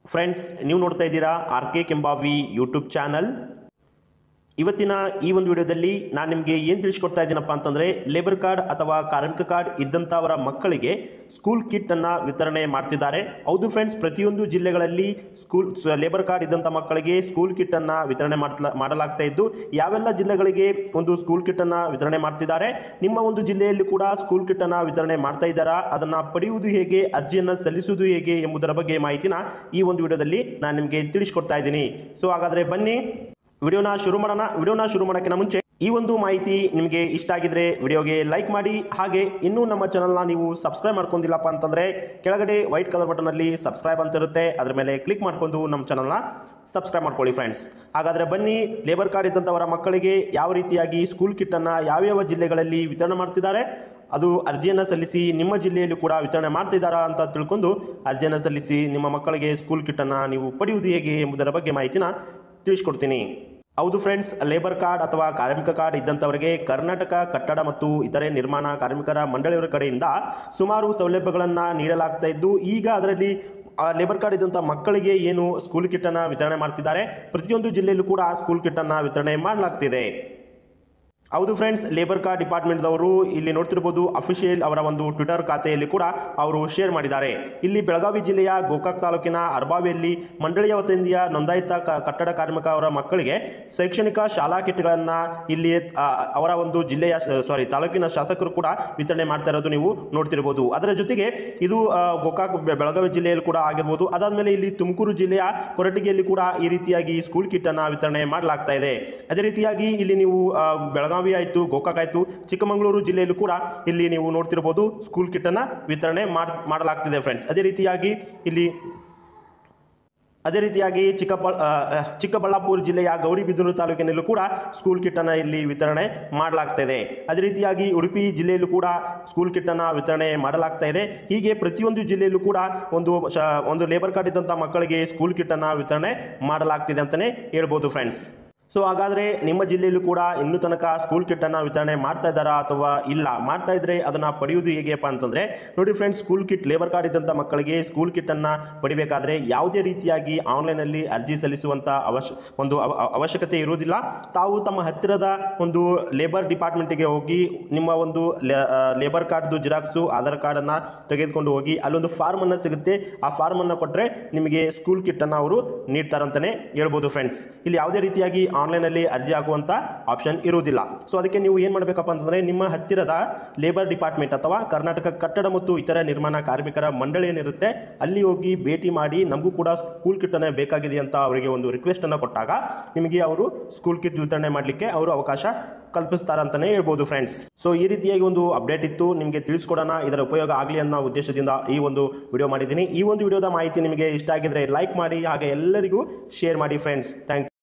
friends ನೀವು ನೋಡ್ತಾ ಇದ್ದೀರಾ R K Kembhavi YouTube channel ಇವತ್ತಿನ ಈ ಒಂದು ವಿಡಿಯೋದಲ್ಲಿ ನಾನು ನಿಮಗೆ ಏನು ತಿಳಿಸ್ಕೊಡ್ತಾ ಇದ್ದೀನಪ್ಪ ಅಂತಂದರೆ ಲೇಬರ್ ಕಾರ್ಡ್ ಅಥವಾ ಕಾರ್ಮಿಕ ಕಾರ್ಡ್ ಇದ್ದಂಥವರ ಮಕ್ಕಳಿಗೆ ಸ್ಕೂಲ್ ಕಿಟ್ಟನ್ನು ವಿತರಣೆ ಮಾಡ್ತಿದ್ದಾರೆ ಹೌದು ಫ್ರೆಂಡ್ಸ್ ಪ್ರತಿಯೊಂದು ಜಿಲ್ಲೆಗಳಲ್ಲಿ ಸ್ಕೂಲ್ ಲೇಬರ್ ಕಾರ್ಡ್ ಇದ್ದಂಥ ಮಕ್ಕಳಿಗೆ ಸ್ಕೂಲ್ ಕಿಟ್ಟನ್ನು ವಿತರಣೆ ಮಾಡ್ತಲ ಮಾಡಲಾಗ್ತಾ ಇದ್ದು ಯಾವೆಲ್ಲ ಜಿಲ್ಲೆಗಳಿಗೆ ಒಂದು ಸ್ಕೂಲ್ ಕಿಟ್ಟನ್ನು ವಿತರಣೆ ಮಾಡ್ತಿದ್ದಾರೆ ನಿಮ್ಮ ಒಂದು ಜಿಲ್ಲೆಯಲ್ಲಿ ಕೂಡ ಸ್ಕೂಲ್ ಕಿಟ್ಟನ್ನು ವಿತರಣೆ ಮಾಡ್ತಾ ಇದ್ದಾರಾ ಅದನ್ನು ಪಡೆಯುವುದು ಹೇಗೆ ಅರ್ಜಿಯನ್ನು ಸಲ್ಲಿಸುವುದು ಹೇಗೆ ಎಂಬುದರ ಬಗ್ಗೆ ಮಾಹಿತಿನ ಈ ಒಂದು ವಿಡಿಯೋದಲ್ಲಿ ನಾನು ನಿಮಗೆ ತಿಳಿಸ್ಕೊಡ್ತಾ ಇದ್ದೀನಿ ಸೊ ಹಾಗಾದರೆ ಬನ್ನಿ ವಿಡಿಯೋನ ಶುರು ಮಾಡೋಣ ವಿಡಿಯೋನ ಶುರು ಮಾಡೋಕ್ಕಿಂತ ಮುಂಚೆ ಈ ಒಂದು ಮಾಹಿತಿ ನಿಮಗೆ ಇಷ್ಟ ಆಗಿದ್ರೆ ವಿಡಿಯೋಗೆ ಲೈಕ್ ಮಾಡಿ ಹಾಗೆ ಇನ್ನೂ ನಮ್ಮ ಚಾನಲ್ನ ನೀವು ಸಬ್ಸ್ಕ್ರೈಬ್ ಮಾಡ್ಕೊಂಡಿಲ್ಲಪ್ಪ ಅಂತಂದರೆ ಕೆಳಗಡೆ ವೈಟ್ ಕಲರ್ ಬಟನಲ್ಲಿ ಸಬ್ಸ್ಕ್ರೈಬ್ ಅಂತ ಇರುತ್ತೆ ಅದ್ರ ಮೇಲೆ ಕ್ಲಿಕ್ ಮಾಡ್ಕೊಂಡು ನಮ್ಮ ಚಾನಲ್ನ ಸಬ್ಸ್ಕ್ರೈಬ್ ಮಾಡ್ಕೊಳ್ಳಿ ಫ್ರೆಂಡ್ಸ್ ಹಾಗಾದರೆ ಬನ್ನಿ ಲೇಬರ್ ಕಾರ್ಡ್ ಇದ್ದಂಥವರ ಮಕ್ಕಳಿಗೆ ಯಾವ ರೀತಿಯಾಗಿ ಸ್ಕೂಲ್ ಕಿಟ್ಟನ್ನು ಯಾವ್ಯಾವ ಜಿಲ್ಲೆಗಳಲ್ಲಿ ವಿತರಣೆ ಮಾಡ್ತಿದ್ದಾರೆ ಅದು ಅರ್ಜಿಯನ್ನು ಸಲ್ಲಿಸಿ ನಿಮ್ಮ ಜಿಲ್ಲೆಯಲ್ಲೂ ಕೂಡ ವಿತರಣೆ ಮಾಡ್ತಿದ್ದಾರಾ ಅಂತ ತಿಳ್ಕೊಂಡು ಅರ್ಜಿಯನ್ನು ಸಲ್ಲಿಸಿ ನಿಮ್ಮ ಮಕ್ಕಳಿಗೆ ಸ್ಕೂಲ್ ಕಿಟ್ಟನ್ನು ನೀವು ಪಡೆಯುವುದು ಹೇಗೆ ಎಂಬುದರ ಬಗ್ಗೆ ಮಾಹಿತಿನ ತಿಳಿಸ್ಕೊಡ್ತೀನಿ ಹೌದು ಫ್ರೆಂಡ್ಸ್ ಲೇಬರ್ ಕಾರ್ಡ್ ಅಥವಾ ಕಾರ್ಮಿಕ ಕಾರ್ಡ್ ಇದ್ದಂಥವರಿಗೆ ಕರ್ನಾಟಕ ಕಟ್ಟಡ ಮತ್ತು ಇತರೆ ನಿರ್ಮಾಣ ಕಾರ್ಮಿಕರ ಮಂಡಳಿಯವರ ಕಡೆಯಿಂದ ಸುಮಾರು ಸೌಲಭ್ಯಗಳನ್ನು ನೀಡಲಾಗ್ತಾ ಇದ್ದು ಈಗ ಅದರಲ್ಲಿ ಆ ಲೇಬರ್ ಕಾರ್ಡ್ ಇದ್ದಂಥ ಮಕ್ಕಳಿಗೆ ಏನು ಸ್ಕೂಲ್ ಕಿಟ್ಟನ್ನು ವಿತರಣೆ ಮಾಡ್ತಿದ್ದಾರೆ ಪ್ರತಿಯೊಂದು ಜಿಲ್ಲೆಯಲ್ಲೂ ಕೂಡ ಸ್ಕೂಲ್ ಕಿಟ್ಟನ್ನು ವಿತರಣೆ ಮಾಡಲಾಗ್ತಿದೆ ಹೌದು ಫ್ರೆಂಡ್ಸ್ ಲೇಬರ್ ಕಾರ್ಡ್ ಡಿಪಾರ್ಟ್ಮೆಂಟ್ದವರು ಇಲ್ಲಿ ನೋಡ್ತಿರ್ಬೋದು ಅಫಿಷಿಯಲ್ ಅವರ ಒಂದು ಟ್ವಿಟರ್ ಖಾತೆಯಲ್ಲಿ ಕೂಡ ಅವರು ಶೇರ್ ಮಾಡಿದ್ದಾರೆ ಇಲ್ಲಿ ಬೆಳಗಾವಿ ಜಿಲ್ಲೆಯ ಗೋಕಾಕ್ ತಾಲೂಕಿನ ಅರ್ಬಾವಿಯಲ್ಲಿ ಮಂಡಳಿಯ ವತಿಯಿಂದ ನೋಂದಾಯಿತ ಕ- ಕಟ್ಟಡ ಕಾರ್ಮಿಕ ಅವರ ಮಕ್ಕಳಿಗೆ ಶೈಕ್ಷಣಿಕ ಶಾಲಾ ಕಿಟ್ಗಳನ್ನು ಇಲ್ಲಿ ಆ, ಅವರ ಒಂದು ಜಿಲ್ಲೆಯ ಸಾರಿ ತಾಲೂಕಿನ ಶಾಸಕರು ಕೂಡ ವಿತರಣೆ ಮಾಡ್ತಾ ಇರೋದು ನೀವು ನೋಡ್ತಿರ್ಬೋದು ಅದರ ಜೊತೆಗೆ ಇದು ಆ, ಗೋಕಾಕ್ ಬೆ- ಬೆಳಗಾವಿ ಜಿಲ್ಲೆಯಲ್ಲಿ ಕೂಡ ಆಗಿರ್ಬೋದು ಅದಾದಮೇಲೆ ಇಲ್ಲಿ ತುಮಕೂರು ಜಿಲ್ಲೆಯ ಕೊರಟಗಿಯಲ್ಲಿ ಕೂಡ ಈ ರೀತಿಯಾಗಿ ಸ್ಕೂಲ್ ಕಿಟ್ಟನ್ನು ವಿತರಣೆ ಮಾಡಲಾಗ್ತಾ ಇದೆ ಅದೇ ರೀತಿಯಾಗಿ ಇಲ್ಲಿ ನೀವು ಆ, ಬೆಳಗಾವಿ ಆಯಿತು ಗೋಕಾಕ್ ಆಯಿತು ಚಿಕ್ಕಮಗಳೂರು ಜಿಲ್ಲೆಯಲ್ಲೂ ಕೂಡ ಇಲ್ಲಿ ನೀವು ನೋಡ್ತಿರ್ಬೋದು ಸ್ಕೂಲ್ ಕಿಟ್ಟನ್ನು ವಿತರಣೆ ಮಾಡ್ ಮಾಡಲಾಗ್ತಿದೆ ಫ್ರೆಂಡ್ಸ್ ಅದೇ ರೀತಿಯಾಗಿ ಇಲ್ಲಿ ಅದೇ ರೀತಿಯಾಗಿ ಚಿಕ್ಕಬ ಆ, ಆ, ಚಿಕ್ಕಬಳ್ಳಾಪುರ ಜಿಲ್ಲೆಯ ಗೌರಿಬಿದನೂರು ತಾಲೂಕಿನಲ್ಲೂ ಕೂಡ ಸ್ಕೂಲ್ ಕಿಟ್ಟನ್ನು ಇಲ್ಲಿ ವಿತರಣೆ ಮಾಡಲಾಗ್ತಾ ಇದೆ ಅದೇ ರೀತಿಯಾಗಿ ಉಡುಪಿ ಜಿಲ್ಲೆಯಲ್ಲೂ ಕೂಡ ಸ್ಕೂಲ್ ಕಿಟ್ಟನ್ನು ವಿತರಣೆ ಮಾಡಲಾಗ್ತಾ ಇದೆ ಹೀಗೆ ಪ್ರತಿಯೊಂದು ಜಿಲ್ಲೆಯಲ್ಲೂ ಕೂಡ ಒಂದು ಶ ಒಂದು ಲೇಬರ್ ಕಾರ್ಡ್ ಇದ್ದಂಥ ಮಕ್ಕಳಿಗೆ ಸ್ಕೂಲ್ ಕಿಟ್ಟನ್ನು ವಿತರಣೆ ಮಾಡಲಾಗ್ತಿದೆ ಅಂತಲೇ ಹೇಳ್ಬೋದು ಫ್ರೆಂಡ್ಸ್ ಸೊ ಹಾಗಾದರೆ ನಿಮ್ಮ ಜಿಲ್ಲೆಯಲ್ಲೂ ಕೂಡ ಇನ್ನೂ ತನಕ ಸ್ಕೂಲ್ ಕಿಟ್ಟನ್ನು ವಿತರಣೆ ಮಾಡ್ತಾ ಇದ್ದಾರಾ ಅಥವಾ ಇಲ್ಲ ಮಾಡ್ತಾ ಇದ್ರೆ ಅದನ್ನು ಪಡೆಯುವುದು ಹೇಗೆಪ್ಪ ಅಂತಂದರೆ ನೋಡಿ friends school kit labour card ಇದ್ದಂಥ ಮಕ್ಕಳಿಗೆ ಸ್ಕೂಲ್ ಕಿಟ್ಟನ್ನು ಪಡಿಬೇಕಾದ್ರೆ ಯಾವುದೇ ರೀತಿಯಾಗಿ ಆನ್ಲೈನಲ್ಲಿ ಅರ್ಜಿ ಸಲ್ಲಿಸುವಂಥ ಅವಶ್ಯ ಒಂದು ಅವ- ಅವ- ಅವಶ್ಯಕತೆ ಇರುವುದಿಲ್ಲ ತಾವು ತಮ್ಮ ಹತ್ತಿರದ ಒಂದು ಲೇಬರ್ ಡಿಪಾರ್ಟ್ಮೆಂಟಿಗೆ ಹೋಗಿ ನಿಮ್ಮ ಒಂದು ಲೇಬರ್ ಕಾರ್ಡ್ದು ಜಿರಾಕ್ಸು ಆಧಾರ್ ಕಾರ್ಡನ್ನು ತೆಗೆದುಕೊಂಡು ಹೋಗಿ ಅಲ್ಲೊಂದು ಫಾರ್ಮನ್ನು ಸಿಗುತ್ತೆ ಆ ಫಾರ್ಮನ್ನು ಕೊಟ್ಟರೆ ನಿಮಗೆ ಸ್ಕೂಲ್ ಕಿಟ್ಟನ್ನು ಅವರು ನೀಡ್ತಾರಂತಲೇ ಹೇಳ್ಬೋದು ಫ್ರೆಂಡ್ಸ್ ಇಲ್ಲಿ ಯಾವುದೇ ರೀತಿಯಾಗಿ ಆನ್ಲೈನಲ್ಲಿ ಅರ್ಜಿ ಹಾಕುವಂಥ ಆಪ್ಷನ್ ಇರುವುದಿಲ್ಲ ಸೊ ಅದಕ್ಕೆ ನೀವು ಏನು ಮಾಡಬೇಕಪ್ಪ ಅಂತಂದರೆ ನಿಮ್ಮ ಹತ್ತಿರದ ಲೇಬರ್ ಡಿಪಾರ್ಟ್ಮೆಂಟ್ ಅಥವಾ ಕರ್ನಾಟಕ ಕಟ್ಟಡ ಮತ್ತು ಇತರ ನಿರ್ಮಾಣ ಕಾರ್ಮಿಕರ ಮಂಡಳಿ ಏನಿರುತ್ತೆ ಅಲ್ಲಿ ಹೋಗಿ ಭೇಟಿ ಮಾಡಿ ನಮಗೂ ಕೂಡ ಸ್ಕೂಲ್ ಕಿಟ್ಟನ್ನು ಬೇಕಾಗಿದೆ ಅಂತ ಅವರಿಗೆ ಒಂದು ರಿಕ್ವೆಸ್ಟನ್ನು ಕೊಟ್ಟಾಗ ನಿಮಗೆ ಅವರು ಸ್ಕೂಲ್ ಕಿಟ್ ವಿತರಣೆ ಮಾಡಲಿಕ್ಕೆ ಅವರು ಅವಕಾಶ ಕಲ್ಪಿಸ್ತಾರಂತಲೇ ಹೇಳ್ಬೋದು ಫ್ರೆಂಡ್ಸ್ ಸೊ ಈ ರೀತಿಯಾಗಿ ಒಂದು ಅಪ್ಡೇಟ್ ಇತ್ತು ನಿಮಗೆ ತಿಳಿಸ್ಕೊಡೋಣ ಇದರ ಉಪಯೋಗ ಆಗಲಿ ಅನ್ನೋ ಉದ್ದೇಶದಿಂದ ಈ ಒಂದು ವಿಡಿಯೋ ಮಾಡಿದ್ದೀನಿ ಈ ಒಂದು ವಿಡಿಯೋದ ಮಾಹಿತಿ ನಿಮಗೆ ಇಷ್ಟ ಆಗಿದ್ರೆ ಲೈಕ್ ಮಾಡಿ ಹಾಗೆ ಎಲ್ಲರಿಗೂ ಶೇರ್ ಮಾಡಿ ಫ್ರೆಂಡ್ಸ್ ಥ್ಯಾಂಕ್